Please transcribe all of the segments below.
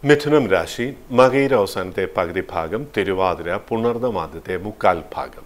മിഥുനം രാശി മകയിര അവസാനത്തെ പകുതി ഭാഗം തിരുവാതിര പുണർദം ആദ്യത്തെ മുക്കാൽ ഭാഗം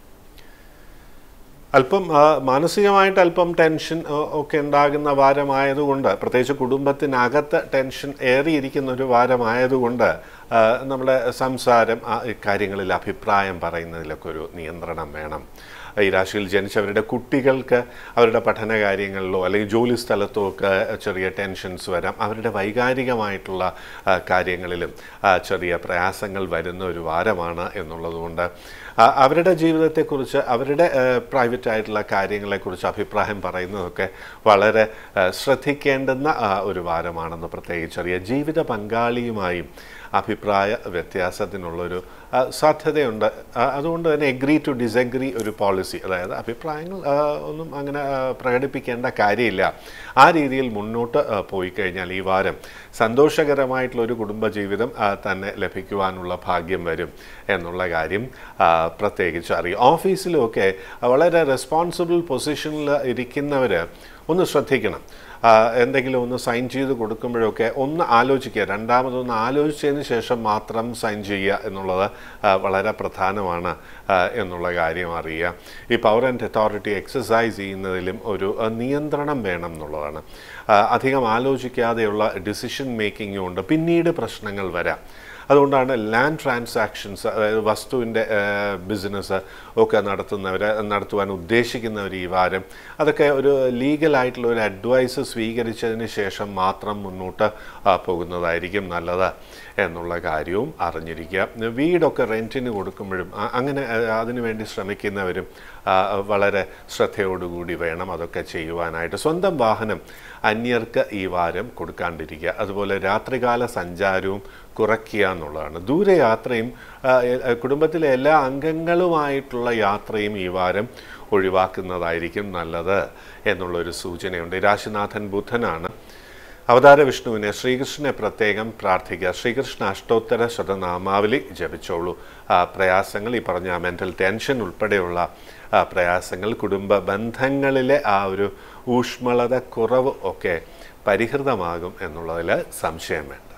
അല്പം ആ, മാനസികമായിട്ട് അല്പം ടെൻഷൻ ആ, ഒക്കെ ഉണ്ടാകുന്ന വാരമായതുകൊണ്ട് പ്രത്യേകിച്ച് കുടുംബത്തിനകത്ത് ടെൻഷൻ ഏറിയിരിക്കുന്ന ഒരു വാരമായതുകൊണ്ട് ആ, നമ്മുടെ സംസാരം ആ കാര്യങ്ങളിൽ അഭിപ്രായം പറയുന്നതിലൊക്കെ ഒരു നിയന്ത്രണം വേണം ഈ രാശിയിൽ ജനിച്ചവരുടെ കുട്ടികൾക്ക് അവരുടെ പഠന കാര്യങ്ങളിലോ അല്ലെങ്കിൽ ജോലി സ്ഥലത്തോ ഒക്കെ ചെറിയ ടെൻഷൻസ് വരാം അവരുടെ വൈകാരികമായിട്ടുള്ള ആ, കാര്യങ്ങളിലും ആ, ചെറിയ പ്രയാസങ്ങൾ വരുന്ന ഒരു വാരമാണ് എന്നുള്ളതുകൊണ്ട് ആ, അവരുടെ ജീവിതത്തെക്കുറിച്ച് അവരുടെ പ്രൈവറ്റ് ആയിട്ടുള്ള കാര്യങ്ങളെക്കുറിച്ച് അഭിപ്രായം പറയുന്നതൊക്കെ വളരെ ആ, ശ്രദ്ധിക്കേണ്ടുന്ന ആ, ഒരു വാരമാണെന്ന് പ്രത്യേകിച്ചറിയ ജീവിത പങ്കാളിയുമായും അഭിപ്രായ വ്യത്യാസത്തിനുള്ളൊരു ആ, സാധ്യതയുണ്ട് ആ, അതുകൊണ്ട് തന്നെ എഗ്രി ടു ഡിസഗ്രി ഒരു പോളിസി അതായത് അഭിപ്രായങ്ങൾ ആ, ഒന്നും അങ്ങനെ ആ, പ്രകടിപ്പിക്കേണ്ട കാര്യമില്ല ആ രീതിയിൽ മുന്നോട്ട് ആ, പോയി കഴിഞ്ഞാൽ ഈ വാരം സന്തോഷകരമായിട്ടുള്ള ഒരു കുടുംബജീവിതം ആ, തന്നെ ലഭിക്കുവാനുള്ള ഭാഗ്യം വരും എന്നുള്ള കാര്യം ആ, പ്രത്യേകിച്ച് അറിയാം ഓഫീസിലുമൊക്കെ വളരെ റെസ്പോൺസിബിൾ പൊസിഷനിൽ ഇരിക്കുന്നവർ ഒന്ന് ശ്രദ്ധിക്കണം ആ, എന്തെങ്കിലും ഒന്ന് സൈൻ ചെയ്ത് കൊടുക്കുമ്പോഴൊക്കെ ഒന്ന് ആലോചിക്കുക രണ്ടാമതൊന്ന് ആലോചിച്ചതിന് ശേഷം മാത്രം സൈൻ ചെയ്യുക എന്നുള്ളത് ആ, വളരെ പ്രധാനമാണ് ആ, എന്നുള്ള കാര്യം അറിയുക ഈ പവർ ആൻഡ് അതോറിറ്റി എക്സസൈസ് ചെയ്യുന്നതിലും ഒരു ആ, നിയന്ത്രണം വേണം എന്നുള്ളതാണ് ആ, അധികം ആലോചിക്കാതെയുള്ള ഡിസിഷൻ മേക്കിംഗ് കൊണ്ട് പിന്നീട് പ്രശ്നങ്ങൾ വരാം അതുകൊണ്ടാണ് ലാൻഡ് ട്രാൻസാക്ഷൻസ് അതായത് വസ്തുവിൻ്റെ ബിസിനസ് ഒക്കെ നടത്തുന്നവർ നടത്തുവാൻ ഉദ്ദേശിക്കുന്നവർ ഈ വാരം അതൊക്കെ ഒരു ലീഗലായിട്ടുള്ള ഒരു അഡ്വൈസ് സ്വീകരിച്ചതിന് ശേഷം മാത്രം മുന്നോട്ട് ആ, പോകുന്നതായിരിക്കും നല്ലത് എന്നുള്ള കാര്യവും അറിഞ്ഞിരിക്കുക വീടൊക്കെ റെൻറ്റിന് കൊടുക്കുമ്പോഴും ആ- അങ്ങനെ ആ, അതിനുവേണ്ടി ശ്രമിക്കുന്നവരും ആ, വളരെ ശ്രദ്ധയോടുകൂടി വേണം അതൊക്കെ ചെയ്യുവാനായിട്ട് സ്വന്തം വാഹനം അന്യർക്ക് ഈ വാരം കൊടുക്കാണ്ടിരിക്കുക അതുപോലെ രാത്രികാല സഞ്ചാരവും കുറയ്ക്കുക എന്നുള്ളതാണ് ദൂരയാത്രയും ആ, എ- കുടുംബത്തിലെ എല്ലാ അംഗങ്ങളുമായിട്ടുള്ള യാത്രയും ഈ വാരം ഒഴിവാക്കുന്നതായിരിക്കും നല്ലത് എന്നുള്ളൊരു സൂചനയുണ്ട് രാശിനാഥൻ ബുധനാണ് അവതാര വിഷ്ണുവിനെ ശ്രീകൃഷ്ണനെ പ്രത്യേകം പ്രാർത്ഥിക്കുക ശ്രീകൃഷ്ണ അഷ്ടോത്തര ശതനാമാവലി ജപിച്ചോളൂ ആ, പ്രയാസങ്ങൾ ഈ പറഞ്ഞ മെൻ്റൽ ടെൻഷൻ ഉൾപ്പെടെയുള്ള ആ, പ്രയാസങ്ങൾ കുടുംബ ബന്ധങ്ങളിലെ ആ ഒരു ഊഷ്മളത കുറവ് ഒക്കെ പരിഹൃതമാകും എന്നുള്ളതിൽ സംശയം വേണം